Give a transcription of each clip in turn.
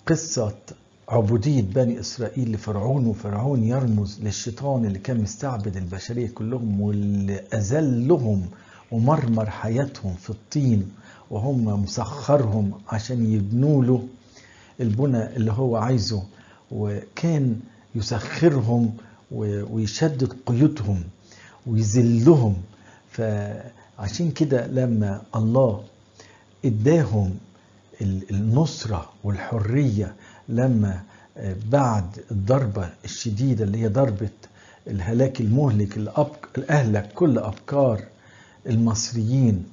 قصة عبودية بني إسرائيل لفرعون وفرعون يرمز للشيطان اللي كان مستعبد البشرية كلهم واللي أذلهم ومرمر حياتهم في الطين وهم مسخرهم عشان يبنوا له البنى اللي هو عايزه وكان يسخرهم ويشدد قيودهم ويذلهم فعشان كده لما الله اداهم النصرة والحرية لما بعد الضربة الشديدة اللي هي ضربة الهلاك المهلك اللي أهلك كل أفكار المصريين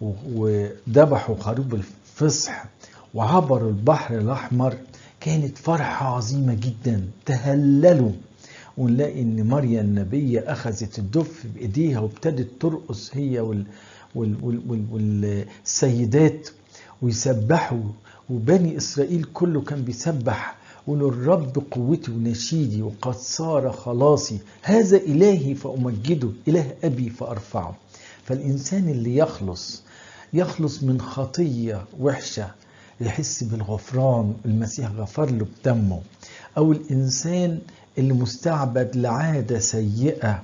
وذبحوا خروب الفصح وعبروا البحر الأحمر كانت فرحة عظيمة جدا تهللوا ونلاقي ان مريم النبية اخذت الدف بايديها وابتدت ترقص هي وال وال وال وال والسيدات ويسبحوا وبني اسرائيل كله كان بيسبح يقولوا الرب قوتي ونشيدي وقد صار خلاصي هذا الهي فامجده اله ابي فارفعه فالانسان اللي يخلص يخلص من خطيه وحشه يحس بالغفران المسيح غفر له بدمه او الانسان اللي مستعبد لعاده سيئه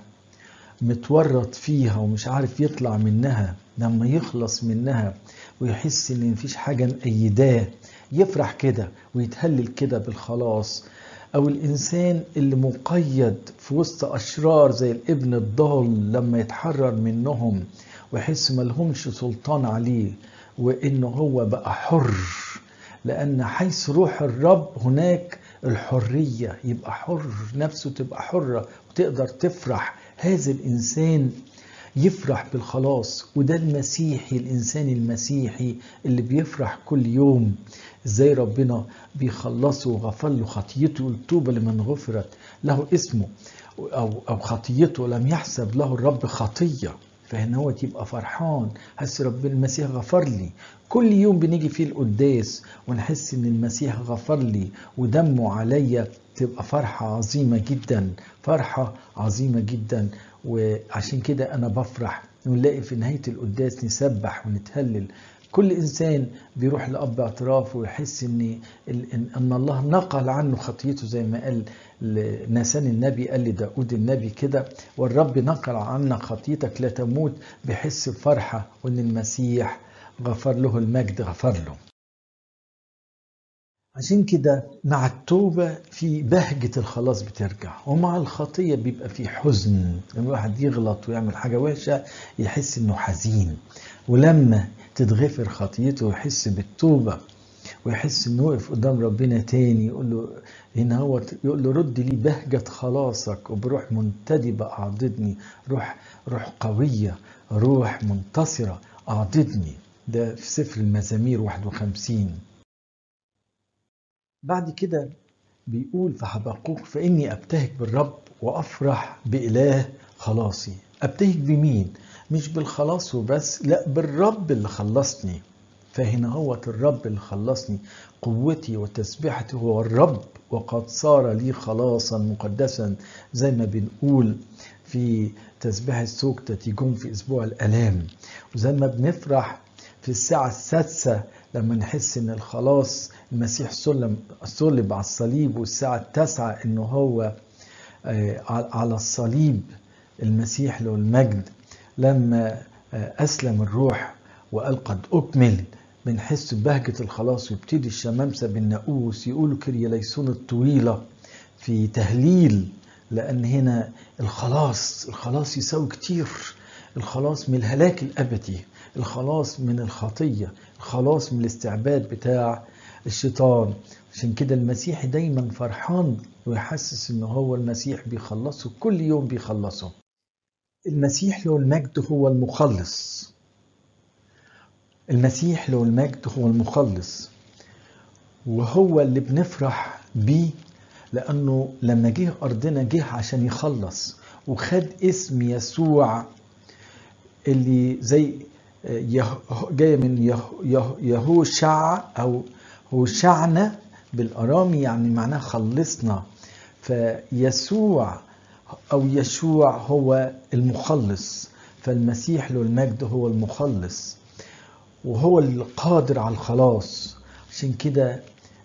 متورط فيها ومش عارف يطلع منها لما يخلص منها ويحس ان مفيش حاجه مأيداه يفرح كده ويتهلل كده بالخلاص او الانسان اللي مقيد في وسط اشرار زي الابن الضال لما يتحرر منهم ويحس ملهمش سلطان عليه وانه هو بقى حر لان حيث روح الرب هناك الحريه يبقى حر نفسه تبقى حره وتقدر تفرح هذا الانسان يفرح بالخلاص وده المسيحي الانسان المسيحي اللي بيفرح كل يوم ازاي ربنا بيخلصه وغفر له خطيته التوبه لمن غفرت له اسمه او او خطيته لم يحسب له الرب خطيه فهنا هو تبقى فرحان حس رب المسيح غفر لي كل يوم بنيجي فيه القداس ونحس ان المسيح غفر لي ودمه عليا تبقى فرحة عظيمة جدا فرحة عظيمة جدا وعشان كده انا بفرح ونلاقي في نهاية القداس نسبح ونتهلل كل انسان بيروح لاب اعتراف ويحس ان ان الله نقل عنه خطيته زي ما قال ناسان النبي قال لداود النبي كده والرب نقل عنك خطيتك لا تموت بحس بفرحه وان المسيح غفر له المجد غفر له عشان كده مع التوبة في بهجة الخلاص بترجع ومع الخطية بيبقى في حزن لما الواحد يغلط ويعمل حاجة وحشة يحس انه حزين ولما تتغفر خطيته ويحس بالتوبة ويحس انه وقف قدام ربنا تاني يقول له هنا هو يقول له رد لي بهجة خلاصك وبروح منتدبة أعضدني روح روح قوية روح منتصرة أعضدني ده في سفر المزامير 51 بعد كده بيقول في حبقوق فإني أبتهج بالرب وأفرح بإله خلاصي أبتهج بمين؟ مش بالخلاص وبس لا بالرب اللي خلصني فهنا هو الرب اللي خلصني قوتي وتسبيحتي هو الرب وقد صار لي خلاصا مقدسا زي ما بنقول في تسبيح السوكتة تيجون في أسبوع الألام وزي ما بنفرح في الساعة السادسة لما نحس ان الخلاص المسيح سلم صلب على الصليب والساعة التاسعة انه هو على الصليب المسيح له المجد لما أسلم الروح وقال قد أكمل بنحس ببهجة الخلاص ويبتدي الشمامسة بالنقوس يقولوا كرياليسون الطويلة في تهليل لأن هنا الخلاص الخلاص يساوي كتير الخلاص من الهلاك الأبدي الخلاص من الخطية الخلاص من الاستعباد بتاع الشيطان عشان كده المسيح دايما فرحان ويحسس ان هو المسيح بيخلصه كل يوم بيخلصه المسيح له المجد هو المخلص المسيح له المجد هو المخلص وهو اللي بنفرح بيه لأنه لما جه أرضنا جه عشان يخلص وخد اسم يسوع اللي زي جاية من يهوشع أو هوشعنا بالأرامي يعني معناه خلصنا فيسوع أو يشوع هو المخلص فالمسيح له المجد هو المخلص وهو القادر على الخلاص عشان كده